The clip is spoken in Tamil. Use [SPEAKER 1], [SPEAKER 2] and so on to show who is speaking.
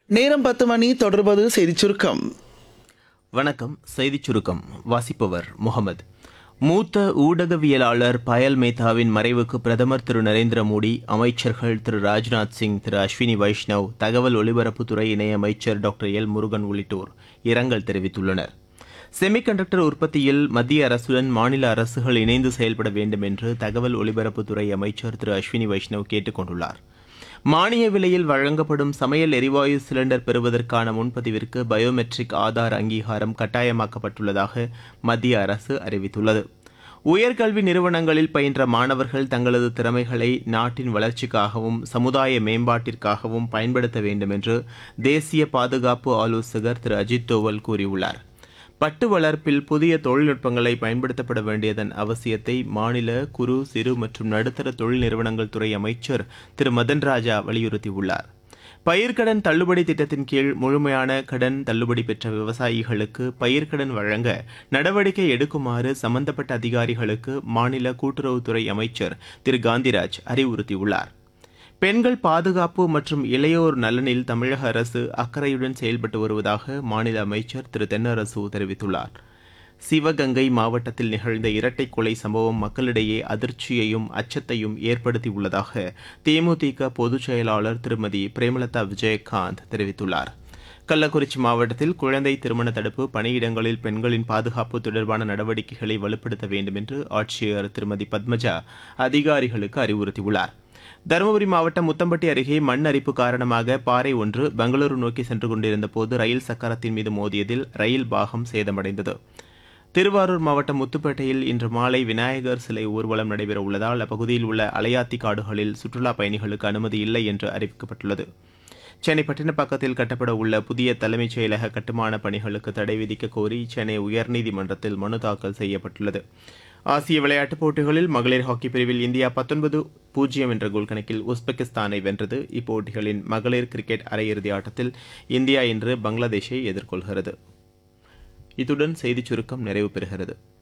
[SPEAKER 1] நேரம் பத்து மணி தொடர்பது செய்திச் சுருக்கம்
[SPEAKER 2] வணக்கம் செய்திச் சுருக்கம் வாசிப்பவர் முகமது மூத்த ஊடகவியலாளர் பயல் மேத்தாவின் மறைவுக்கு பிரதமர் திரு நரேந்திர மோடி அமைச்சர்கள் திரு ராஜ்நாத் சிங் திரு அஸ்வினி வைஷ்ணவ் தகவல் ஒலிபரப்புத்துறை இணையமைச்சர் டாக்டர் எல் முருகன் உள்ளிட்டோர் இரங்கல் தெரிவித்துள்ளனர் செமிகண்டக்டர் உற்பத்தியில் மத்திய அரசுடன் மாநில அரசுகள் இணைந்து செயல்பட வேண்டும் என்று தகவல் ஒலிபரப்புத்துறை அமைச்சர் திரு அஸ்வினி வைஷ்ணவ் கேட்டுக் கொண்டுள்ளார் மானிய விலையில் வழங்கப்படும் சமையல் எரிவாயு சிலிண்டர் பெறுவதற்கான முன்பதிவிற்கு பயோமெட்ரிக் ஆதார் அங்கீகாரம் கட்டாயமாக்கப்பட்டுள்ளதாக மத்திய அரசு அறிவித்துள்ளது உயர்கல்வி நிறுவனங்களில் பயின்ற மாணவர்கள் தங்களது திறமைகளை நாட்டின் வளர்ச்சிக்காகவும் சமுதாய மேம்பாட்டிற்காகவும் பயன்படுத்த வேண்டும் என்று தேசிய பாதுகாப்பு ஆலோசகர் திரு அஜித் தோவல் கூறியுள்ளார் பட்டு வளர்ப்பில் புதிய தொழில்நுட்பங்களை பயன்படுத்தப்பட வேண்டியதன் அவசியத்தை மாநில குறு சிறு மற்றும் நடுத்தர தொழில் நிறுவனங்கள் துறை அமைச்சர் திரு மதன் ராஜா வலியுறுத்தியுள்ளார் பயிர்க்கடன் தள்ளுபடி திட்டத்தின் கீழ் முழுமையான கடன் தள்ளுபடி பெற்ற விவசாயிகளுக்கு பயிர்க்கடன் வழங்க நடவடிக்கை எடுக்குமாறு சம்பந்தப்பட்ட அதிகாரிகளுக்கு மாநில கூட்டுறவுத்துறை அமைச்சர் திரு காந்திராஜ் அறிவுறுத்தியுள்ளார் பெண்கள் பாதுகாப்பு மற்றும் இளையோர் நலனில் தமிழக அரசு அக்கறையுடன் செயல்பட்டு வருவதாக மாநில அமைச்சர் திரு தென்னரசு தெரிவித்துள்ளார் சிவகங்கை மாவட்டத்தில் நிகழ்ந்த இரட்டை கொலை சம்பவம் மக்களிடையே அதிர்ச்சியையும் அச்சத்தையும் ஏற்படுத்தியுள்ளதாக தேமுதிக பொதுச் செயலாளர் திருமதி பிரேமலதா விஜயகாந்த் தெரிவித்துள்ளார் கள்ளக்குறிச்சி மாவட்டத்தில் குழந்தை திருமண தடுப்பு பணியிடங்களில் பெண்களின் பாதுகாப்பு தொடர்பான நடவடிக்கைகளை வலுப்படுத்த வேண்டும் என்று ஆட்சியர் திருமதி பத்மஜா அதிகாரிகளுக்கு அறிவுறுத்தியுள்ளார் தருமபுரி மாவட்டம் முத்தம்பட்டி அருகே மண் அரிப்பு காரணமாக பாறை ஒன்று பெங்களூரு நோக்கி சென்று கொண்டிருந்த போது ரயில் சக்கரத்தின் மீது மோதியதில் ரயில் பாகம் சேதமடைந்தது திருவாரூர் மாவட்டம் முத்துப்பேட்டையில் இன்று மாலை விநாயகர் சிலை ஊர்வலம் நடைபெற உள்ளதால் அப்பகுதியில் உள்ள அலையாத்தி காடுகளில் சுற்றுலா பயணிகளுக்கு அனுமதி இல்லை என்று அறிவிக்கப்பட்டுள்ளது சென்னை பட்டினப்பாக்கத்தில் கட்டப்பட உள்ள புதிய தலைமைச் செயலக கட்டுமான பணிகளுக்கு தடை விதிக்க கோரி சென்னை உயர்நீதிமன்றத்தில் மனு தாக்கல் செய்யப்பட்டுள்ளது ஆசிய விளையாட்டுப் போட்டிகளில் மகளிர் ஹாக்கி பிரிவில் இந்தியா பத்தொன்பது பூஜ்ஜியம் என்ற கோல் கணக்கில் உஸ்பெகிஸ்தானை வென்றது இப்போட்டிகளின் மகளிர் கிரிக்கெட் அரையிறுதி ஆட்டத்தில் இந்தியா இன்று பங்களாதேஷை எதிர்கொள்கிறது இத்துடன் செய்திச் சுருக்கம் நிறைவு பெறுகிறது